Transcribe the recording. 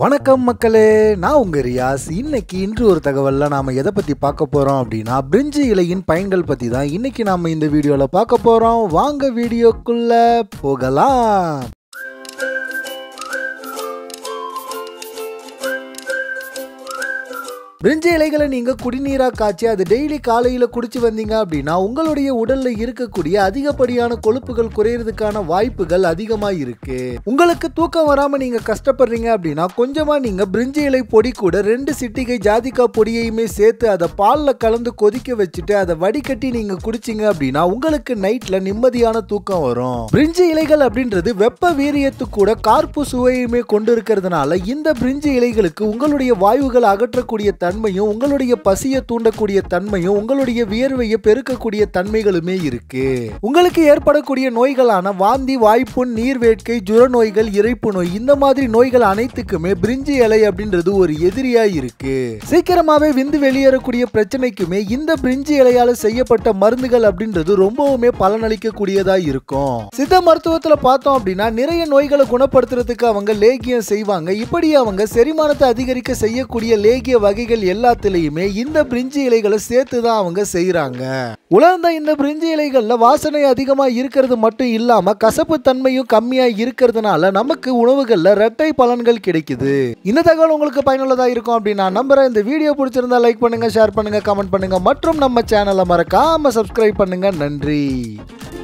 வணக்கம் மக்களே நான் உங்க ரியாஸ் இன்னைக்கு இன்று ஒரு தகவல்ல நாம எதை பத்தி பார்க்க போறோம் அப்படின்னா பிரிஞ்சி இலையின் பயன்கள் பத்தி தான் இன்னைக்கு நாம இந்த வீடியோல பார்க்க போறோம் வாங்க வீடியோக்குள்ள போகலாம் பிரிஞ்சி இலைகளை நீங்க குடிநீரா காய்ச்சி அது டெய்லி காலையில குடிச்சு வந்தீங்க அப்படின்னா உங்களுடைய உடல்ல இருக்கக்கூடிய அதிகப்படியான கொழுப்புகள் குறையறதுக்கான வாய்ப்புகள் அதிகமா இருக்கு உங்களுக்கு தூக்கம் வராம நீங்க கஷ்டப்படுறீங்க அப்படின்னா கொஞ்சமா நீங்க பிரிஞ்சி இலை பொடி கூட ரெண்டு சிட்டிகை ஜாதிக்காய் பொடியையுமே சேர்த்து அதை பால்ல கலந்து கொதிக்க வச்சுட்டு அதை வடிகட்டி நீங்க குடிச்சீங்க அப்படின்னா உங்களுக்கு நைட்ல நிம்மதியான தூக்கம் வரும் பிரிஞ்சி இலைகள் அப்படின்றது வெப்ப வீரியத்து கூட கார்ப்பு சுவையுமே கொண்டு இருக்கிறதுனால இந்த பிரிஞ்சி இலைகளுக்கு உங்களுடைய வாயுகள் அகற்றக்கூடிய தன்மையும் உங்களுடைய பசியை தூண்டக்கூடிய தன்மையும் உங்களுடைய வியர்வையை பெருக்கக்கூடிய தன்மைகளுமே இருக்கு உங்களுக்கு ஏற்படக்கூடிய நோய்களான வாந்தி வாய்ப்புண் நீர்வேட்கை ஜுர நோய்கள் இறைப்பு நோய் இந்த மாதிரி நோய்கள் அனைத்துக்குமே பிரிஞ்சி இலை அப்படின்றது ஒரு எதிரியா இருக்கு சீக்கிரமாவே விந்து வெளியேறக்கூடிய பிரச்சனைக்குமே இந்த பிரிஞ்சி இலையால செய்யப்பட்ட மருந்துகள் அப்படின்றது ரொம்பவுமே பலனளிக்கக்கூடியதா இருக்கும் சித்த மருத்துவத்துல பார்த்தோம் அப்படின்னா நிறைய நோய்களை குணப்படுத்துறதுக்கு அவங்க லேகியம் செய்வாங்க இப்படி அவங்க செரிமானத்தை அதிகரிக்க செய்யக்கூடிய லேகிய வகைகள் எல்லாத்துலயுமே இந்த பிரிஞ்சி இலைகளை சேர்த்து தான் அவங்க செய்யறாங்க உலர்ந்த இந்த பிரிஞ்சி இலைகள்ல வாசனை அதிகமா இருக்கிறது மட்டும் இல்லாம கசப்பு தன்மையும் கம்மியா இருக்கிறதுனால நமக்கு உணவுகள்ல இரட்டை பலன்கள் கிடைக்குது இந்த தகவல் உங்களுக்கு பயனுள்ளதா இருக்கும் அப்படின்னு நான் நம்புறேன் இந்த வீடியோ பிடிச்சிருந்தா லைக் பண்ணுங்க ஷேர் பண்ணுங்க கமெண்ட் பண்ணுங்க மற்றும் நம்ம சேனலை மறக்காம சப்ஸ்கிரைப் பண்ணுங்க நன்றி